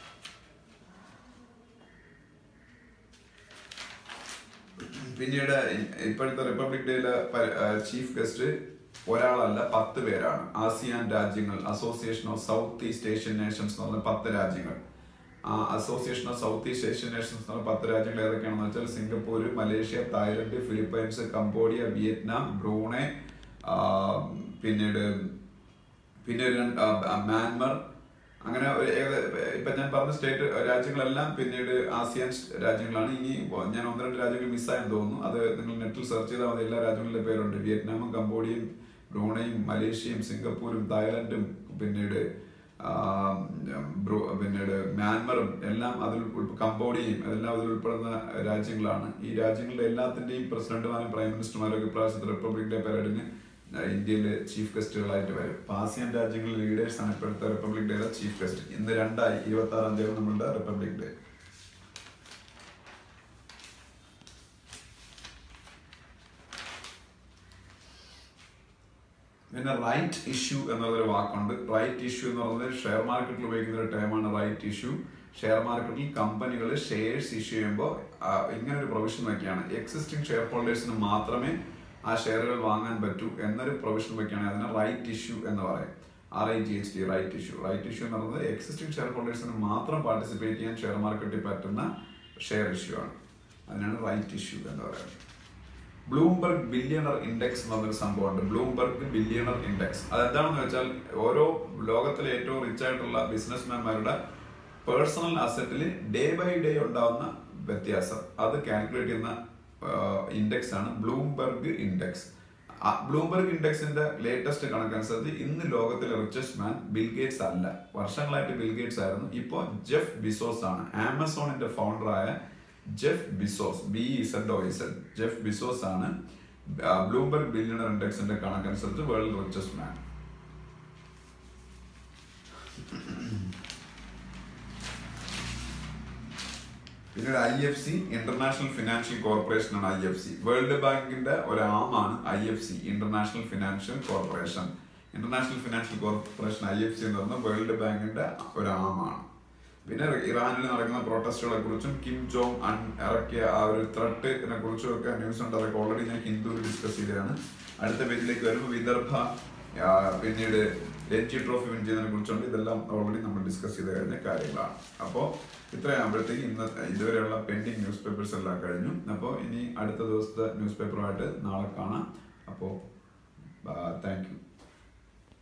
പിന്നീട് ഇപ്പോഴത്തെ റിപ്പബ്ലിക് ഡേയിലെ ചീഫ് ഗസ്റ്റ് ഒരാളല്ല പത്ത് പേരാണ് ആസിയാൻ രാജ്യങ്ങൾ Association of South East Asian Nations എന്ന് പറഞ്ഞ പത്ത് രാജ്യങ്ങൾ ആ Association of South East Asian Nations എന്ന് പറഞ്ഞ പത്ത് രാജ്യങ്ങൾ ഏതൊക്കെയാണെന്ന് വെച്ചാൽ Singapore Malaysia Thailand Philippines Cambodia Vietnam Brunei ആ, പിന്നീട് പിന്നെ ഒരു രണ്ട്, ആ, മ്യാൻമർ അങ്ങനെ ഒരു ഏക- ഇപ്പൊ ഞാൻ പറഞ്ഞ സ്റ്റേറ്റ് രാജ്യങ്ങളെല്ലാം പിന്നീട് ആസിയാൻ രാജ്യങ്ങളാണ് ഇനി ഞാൻ ഒന്ന് രണ്ട് രാജ്യങ്ങൾ മിസ്സായെന്ന് തോന്നുന്നു അത് നിങ്ങൾ നെറ്റിൽ സെർച്ച് ചെയ്താൽ മതി എല്ലാ രാജ്യങ്ങളുടെ പേരുണ്ട് വിയറ്റ്നാമും കംബോഡിയയും ബ്രൂണയും മലേഷ്യയും സിംഗപ്പൂരും തായ്ലൻഡും പിന്നീട് ആ, ബ്രൂ- പിന്നീട് മ്യാൻമറും എല്ലാം അതിൽ ഉൾപ്പെ- കംബോഡിയയും എല്ലാം അതിൽ ഉൾപ്പെടുന്ന രാജ്യങ്ങളാണ് ഈ രാജ്യങ്ങളുടെ എല്ലാത്തിന്റെയും പ്രസിഡന്റുമാരും പ്രൈം മിനിസ്റ്റർമാരും ഒക്കെ ഇപ്രാവശ്യത്തെ റിപ്പബ്ലിക് ഡേ പരേഡിന് ഇന്ത്യയിലെ ചീഫ് ഗസ്റ്റുകളായിട്ട് വരും അപ്പൊ ആസിയൻ രാജ്യങ്ങളിലെ ലീഡേഴ്സ് ആണ് ഇപ്പോഴത്തെ റിപ്പബ്ലിക് ഡേയുടെ ചീഫ് ഗസ്റ്റ് ഇന്ന് രണ്ടായി ഇരുപത്തി ആറാം തീയതി നമ്മളുടെ റിപ്പബ്ലിക് ഡേ പിന്നെ റൈറ്റ് ഇഷ്യൂ എന്നുള്ളൊരു വാക്കുണ്ട് റൈറ്റ് ഇഷ്യൂ എന്ന് പറയുന്നത് ഷെയർ മാർക്കറ്റിൽ ഉപയോഗിക്കുന്ന ഒരു ടേമാണ് റൈറ്റ് ഇഷ്യൂ ഷെയർ മാർക്കറ്റിൽ കമ്പനികൾ ഷെയർസ് ഇഷ്യൂ ചെയ്യുമ്പോൾ ഇങ്ങനെ ഒരു പ്രൊവിഷൻ വെക്കുകയാണ് എക്സിസ്റ്റിംഗ് ഷെയർ ഹോൾഡേഴ്സിന് മാത്രമേ ആ ഷെയറുകൾ വാങ്ങാൻ പറ്റൂ എന്നൊരു പ്രൊവിഷൻ വെക്കുകയാണ് അതിനെ റൈറ്റ് ഇഷ്യൂ എന്ന് പറയും R I G H T right issue right issue എന്ന് പറയുന്നത് എക്സിസ്റ്റിംഗ് ഷെയർ ഹോൾഡേഴ്സിന് മാത്രം പാർട്ടിസിപ്പേറ്റ് ചെയ്യാൻ ഷെയർ മാർക്കറ്റിൽ പറ്റുന്ന ഷെയർ ഇഷ്യൂ ആണ് അതിനാണ് റൈറ്റ് ഇഷ്യൂ എന്ന് പറയുന്നത് ബ്ലൂംബർഗ് ബില്യണർ ഇൻഡെക്സ് എന്ന് പറഞ്ഞൊരു സംഭവമുണ്ട് ബ്ലൂംബർഗ് ബില്യണർ ഇൻഡെക്സ് അതെന്താണെന്ന് വെച്ചാൽ ഓരോ ലോകത്തിലെ ഏറ്റവും റിച്ച് ആയിട്ടുള്ള ബിസിനസ്മാൻമാരുടെ പേഴ്സണൽ അസറ്റിൽ ഡേ ബൈ ഡേ ഉണ്ടാവുന്ന വ്യത്യാസം അത് കാൽക്കുലേറ്റ് ചെയ്യുന്ന ഇൻഡെക്സ് ആണ് ബ്ലൂംബർഗ് ഇൻഡെക്സ് ബ്ലൂംബർഗ് ഇൻഡെക്സിന്റെ ലേറ്റസ്റ്റ് കണക്കനുസരിച്ച് ഇന്ന് ലോകത്തിലെ റിച്ചസ്റ്റ് മാൻ ബിൽ ഗേറ്റ്സ് അല്ല വർഷങ്ങളായിട്ട് ബിൽ ഗേറ്റ്സ് ആയിരുന്നു ഇപ്പോൾ ജെഫ് ബിസോസ് ആണ് ആമസോണിന്റെ ഫൗണ്ടറായ Jeff Bezos B Z O Z Jeff Bezos ആണ് ബ്ലൂംബർഗ് ബില്യണർ ഇൻഡെക്സിന്റെ കണക്കനുസരിച്ച് വേൾഡ് റിച്ചസ്റ്റ് മാൻ പിന്നീട് I F C International Financial Corporation ആണ് ഐ എഫ് സി വേൾഡ് ബാങ്കിന്റെ ഒരു ആമാണ് I F C International Financial Corporation International Financial Corporation I F C എന്ന് പറഞ്ഞാൽ വേൾഡ് ബാങ്കിന്റെ ഒരു ആമാണ് പിന്നെ ഇറാനിൽ നടക്കുന്ന പ്രൊട്ടസ്റ്റുകളെ കുറിച്ചും കിം ജോങ് അൺ ഇറക്കിയ ആ ഒരു ത്രെട്ടിനെ കുറിച്ചും ഒക്കെ ന്യൂസ് ഉണ്ട് അതൊക്കെ ഓൾറെഡി ഞാൻ ഹിന്ദുവിൽ ഡിസ്കസ് ചെയ്തതാണ് അടുത്ത പേജിലേക്ക് വരുമ്പോൾ വിദർഭ ആ, പിന്നീട് രഞ്ജി ട്രോഫി വിൻ ചെയ്തതിനെ കുറിച്ചുണ്ട് ഇതെല്ലാം ഓൾറെഡി നമ്മൾ ഡിസ്കസ് ചെയ്ത് കഴിഞ്ഞ കാര്യങ്ങളാണ് അപ്പോൾ ഇത്രയാകുമ്പോഴത്തേക്ക് ഇന്ന് ഇതുവരെയുള്ള പെൻഡിങ് ന്യൂസ് പേപ്പേഴ്സ് എല്ലാം കഴിഞ്ഞു അപ്പോൾ ഇനി അടുത്ത ദിവസത്തെ ന്യൂസ് പേപ്പറുമായിട്ട് നാളെ കാണാം അപ്പോൾ താങ്ക് യു